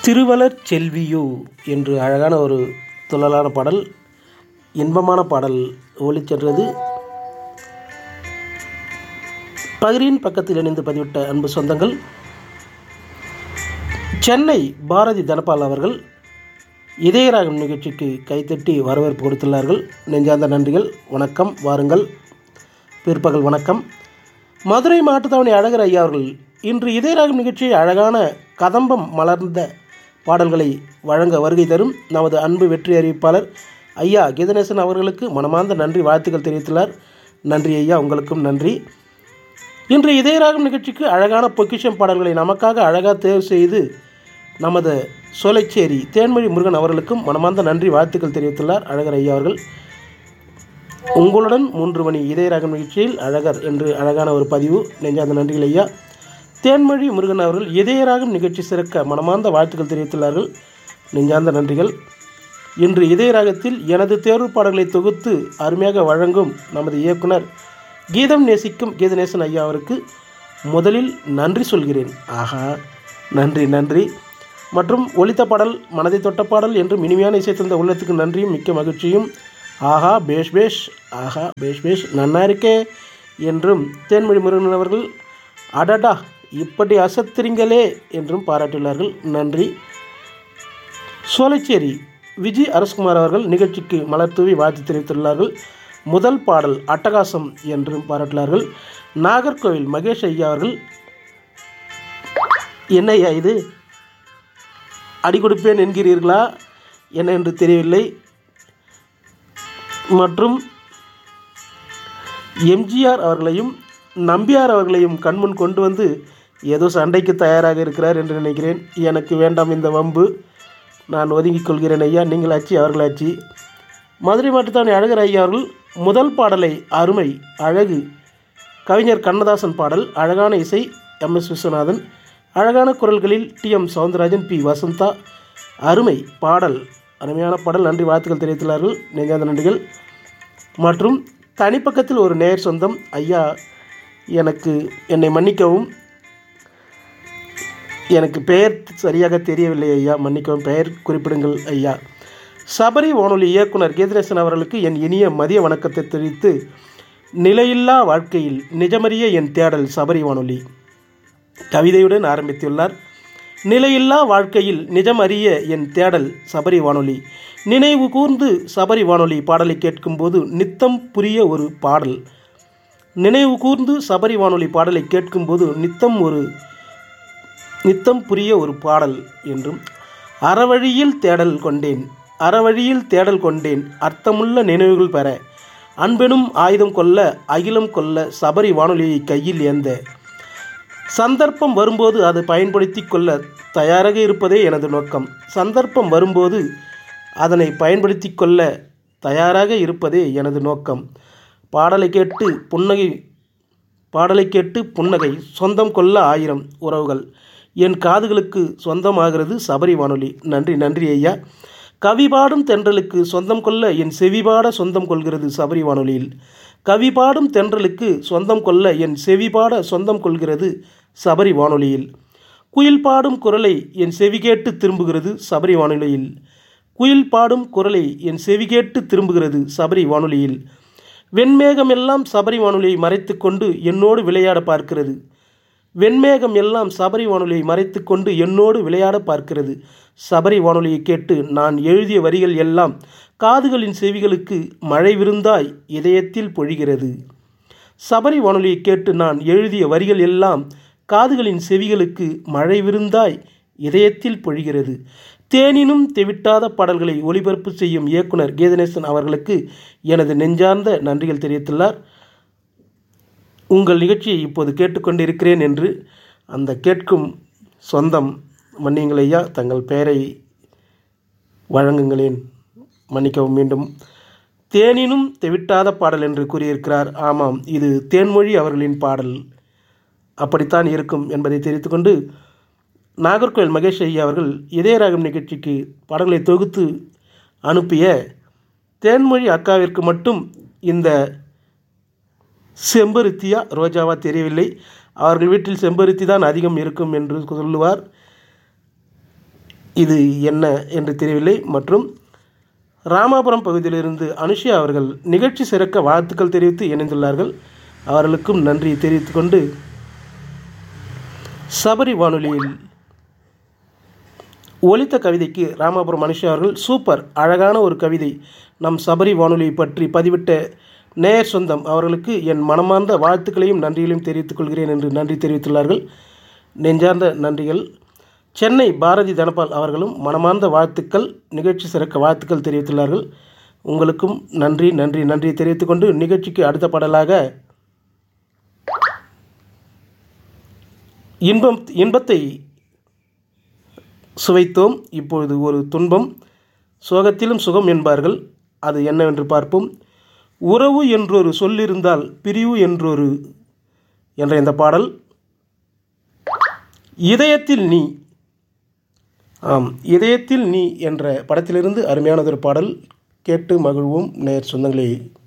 திருவளர் செல்வியோ என்று அழகான ஒரு துள்ளலான பாடல் இன்பமான பாடல் ஒலிச்சென்றது பகிரின் பக்கத்தில் இணைந்து பதிவிட்ட அன்பு சொந்தங்கள் சென்னை பாரதி தனபால் அவர்கள் இதயராகம் நிகழ்ச்சிக்கு கைத்தட்டி வரவேற்பு கொடுத்துள்ளார்கள் நெஞ்சார்ந்த நன்றிகள் வணக்கம் வாருங்கள் பிற்பகல் வணக்கம் மதுரை மாட்டுத்தாவணி அழகர் ஐயா அவர்கள் இன்று இதயராகம் நிகழ்ச்சி அழகான கதம்பம் மலர்ந்த பாடல்களை வழங்க வருகை தரும் நமது அன்பு வெற்றி அறிவிப்பாளர் ஐயா கீதநேசன் அவர்களுக்கு மனமார்ந்த நன்றி வாழ்த்துக்கள் தெரிவித்துள்ளார் நன்றி ஐயா உங்களுக்கும் நன்றி இன்று இதயராகம் நிகழ்ச்சிக்கு அழகான பொக்கிஷம் பாடல்களை நமக்காக அழகாக தேர்வு செய்து நமது சோலைச்சேரி தேன்மொழி முருகன் அவர்களுக்கும் மனமார்ந்த நன்றி வாழ்த்துக்கள் தெரிவித்துள்ளார் அழகர் ஐயா அவர்கள் உங்களுடன் மூன்று மணி இதயராகம் நிகழ்ச்சியில் அழகர் என்று அழகான ஒரு பதிவு நெஞ்சார்ந்த நன்றிகள் ஐயா தேன்மொழி முருகன் அவர்கள் இதயராகம் நிகழ்ச்சி சிறக்க மனமார்ந்த வாழ்த்துக்கள் தெரிவித்துள்ளார்கள் நெஞ்சார்ந்த நன்றிகள் இன்று இதயராகத்தில் எனது தேர்வு பாடல்களை தொகுத்து அருமையாக வழங்கும் நமது இயக்குனர் கீதம் நேசிக்கும் கீதநேசன் ஐயா அவருக்கு முதலில் நன்றி சொல்கிறேன் ஆஹா நன்றி நன்றி மற்றும் ஒலித்த பாடல் மனதை தொட்ட பாடல் என்று இனிமையான இசை தந்த உள்ளத்துக்கு நன்றியும் மிக்க மகிழ்ச்சியும் ஆஹா பேஷ் பேஷ் ஆஹா பேஷ் பேஷ் நன்னா இருக்கே என்றும் தேன்மொழி முருகன் அவர்கள் அடடா இப்படி அசத்துறீங்களே என்றும் பாராட்டியுள்ளார்கள் நன்றி சோலைச்சேரி விஜய் அரசகுமார் அவர்கள் நிகழ்ச்சிக்கு மலர் தூவி வாழ்த்து தெரிவித்துள்ளார்கள் முதல் பாடல் அட்டகாசம் என்றும் பாராட்டினார்கள் நாகர்கோவில் மகேஷ் ஐயா அவர்கள் என்ன ஐயா இது அடி கொடுப்பேன் என்கிறீர்களா என்ன என்று தெரியவில்லை மற்றும் எம்ஜிஆர் அவர்களையும் நம்பியார் அவர்களையும் கண்முன் கொண்டு வந்து ஏதோ சண்டைக்கு தயாராக இருக்கிறார் என்று நினைக்கிறேன் எனக்கு வேண்டாம் இந்த வம்பு நான் ஒதுங்கிக் கொள்கிறேன் ஐயா நீங்கள் ஆச்சு அவர்கள் ஆச்சு மதுரை மாட்டுத்தானி அழகர் ஐயா அவர்கள் முதல் பாடலை அருமை அழகு கவிஞர் கண்ணதாசன் பாடல் அழகான இசை எம் எஸ் விஸ்வநாதன் அழகான குரல்களில் T M Soundararajan P Vasantha அருமை பாடல் அருமையான பாடல் நன்றி வாழ்த்துக்கள் தெரிவித்துள்ளார்கள் நெஞ்சாந்த நன்றிகள் மற்றும் தனிப்பக்கத்தில் ஒரு நேர் சொந்தம் ஐயா எனக்கு என்னை மன்னிக்கவும் எனக்கு பெயர் சரியாக தெரியவில்லை ஐயா மன்னிக்கவும் பெயர் குறிப்பிடுங்கள் ஐயா சபரி வானொலி இயக்குனர் கீதரேசன் அவர்களுக்கு என் இனிய மதிய வணக்கத்தை தெரிவித்து நிலையில்லா வாழ்க்கையில் நிஜமறிய என் தேடல் சபரி வானொலி கவிதையுடன் ஆரம்பித்துள்ளார் நிலையில்லா வாழ்க்கையில் நிஜம் அறிய என் தேடல் சபரி வானொலி நினைவு கூர்ந்து சபரி வானொலி பாடலை கேட்கும்போது நித்தம் புரிய ஒரு பாடல் நினைவு கூர்ந்து சபரி வானொலி பாடலை கேட்கும்போது நித்தம் ஒரு நித்தம் புரிய ஒரு பாடல் என்றும் அறவழியில் தேடல் கொண்டேன் அறவழியில் தேடல் கொண்டேன் அர்த்தமுள்ள நினைவுகள் பெற அன்பெனும் ஆயுதம் கொல்ல அகிலம் கொல்ல சபரி வானொலியை கையில் ஏந்த சந்தர்ப்பம் வரும்போது அதை பயன்படுத்தி கொள்ள தயாராக இருப்பதே எனது நோக்கம் சந்தர்ப்பம் வரும்போது அதனை பயன்படுத்தி கொள்ள தயாராக இருப்பதே எனது நோக்கம் பாடலை கேட்டு புன்னகை பாடலை கேட்டு புன்னகை சொந்தம் கொள்ள ஆயிரம் உறவுகள் என் காதுகளுக்கு சொந்தமாகிறது சபரி வானொலி நன்றி நன்றி ஐயா கவி பாடும் தென்றலுக்கு சொந்தம் கொள்ள என் செவிபாட சொந்தம் கொள்கிறது சபரி வானொலியில் கவி பாடும் தென்றலுக்கு சொந்தம் கொள்ள என் செவிபாட சொந்தம் கொள்கிறது சபரி வானொலியில் குயில் பாடும் குரலை என் செவி கேட்டு திரும்புகிறது சபரி வானொலியில் குயில் பாடும் குரலை என் செவி கேட்டு திரும்புகிறது சபரி வானொலியில் வெண்மேகம் எல்லாம் சபரி வானொலியை மறைத்து கொண்டு என்னோடு விளையாட பார்க்கிறது வெண்மேகம் எல்லாம் சபரி வானொலியை மறைத்து கொண்டு என்னோடு விளையாட பார்க்கிறது சபரி வானொலியை கேட்டு நான் எழுதிய வரிகள் எல்லாம் காதுகளின் செவிகளுக்கு மழை விருந்தாய் இதயத்தில் பொழிகிறது சபரி வானொலியை கேட்டு நான் எழுதிய வரிகள் எல்லாம் காதுகளின் செவிகளுக்கு மழை விருந்தாய் இதயத்தில் பொழிகிறது தேனினும் தெவிட்டாத பாடல்களை ஒளிபரப்பு செய்யும் இயக்குனர் கீதநேசன் அவர்களுக்கு எனது நெஞ்சார்ந்த நன்றிகள் தெரிவித்துள்ளார் உங்கள் நிகழ்ச்சியை இப்போது கேட்டுக்கொண்டிருக்கிறேன் என்று அந்த கேட்கும் சொந்தம் மன்னியுங்கள் ஐயா தங்கள் பெயரை வழங்குங்களேன் மன்னிக்கவும் மீண்டும் தேனினும் தெவிட்டாத பாடல் என்று கூறியிருக்கிறார் ஆமாம் இது தேன்மொழி அவர்களின் பாடல் அப்படித்தான் இருக்கும் என்பதை தெரிவித்துக்கொண்டு நாகர்கோவில் மகேஷ் ஐயா அவர்கள் இதயராகம் நிகழ்ச்சிக்கு பாடல்களை தொகுத்து அனுப்பிய தேன்மொழி அக்காவிற்கு மட்டும் இந்த செம்பருத்தியா ரோஜாவா தெரியவில்லை அவர்கள் வீட்டில் செம்பருத்தி தான் அதிகம் இருக்கும் என்று சொல்லுவார் இது என்ன என்று தெரியவில்லை மற்றும் ராமாபுரம் பகுதியிலிருந்து அனுஷியா அவர்கள் நிகழ்ச்சி சிறக்க வாழ்த்துக்கள் தெரிவித்து இணைந்துள்ளார்கள் அவர்களுக்கும் நன்றி தெரிவித்துக்கொண்டு சபரி வானொலியில் ஒலித்த கவிதைக்கு ராமாபுரம் அனுஷா அவர்கள் சூப்பர் அழகான ஒரு கவிதை நம் சபரி வானொலியை பற்றி பதிவிட்ட நேயர் சொந்தம் அவர்களுக்கு என் மனமார்ந்த வாழ்த்துக்களையும் நன்றிகளையும் தெரிவித்துக் கொள்கிறேன் என்று நன்றி தெரிவித்துள்ளார்கள் நெஞ்சார்ந்த நன்றிகள் சென்னை பாரதி தனபால் அவர்களும் மனமார்ந்த வாழ்த்துக்கள் நிகழ்ச்சி சிறக்க வாழ்த்துக்கள் தெரிவித்துள்ளார்கள் உங்களுக்கும் நன்றி நன்றி நன்றி தெரிவித்துக்கொண்டு நிகழ்ச்சிக்கு அடுத்த பாடலாக இன்பம் இன்பத்தை சுவைத்தோம் இப்பொழுது ஒரு துன்பம் சோகத்திலும் சுகம் என்பார்கள் அது என்னவென்று பார்ப்போம் உறவு என்றொரு சொல்லிருந்தால் பிரிவு என்றொரு என்ற இந்த பாடல் இதயத்தில் நீ ஆம் இதயத்தில் நீ என்ற படத்திலிருந்து அருமையானதொரு பாடல் கேட்டு மகிழ்வோம் நேர் சொந்தங்களே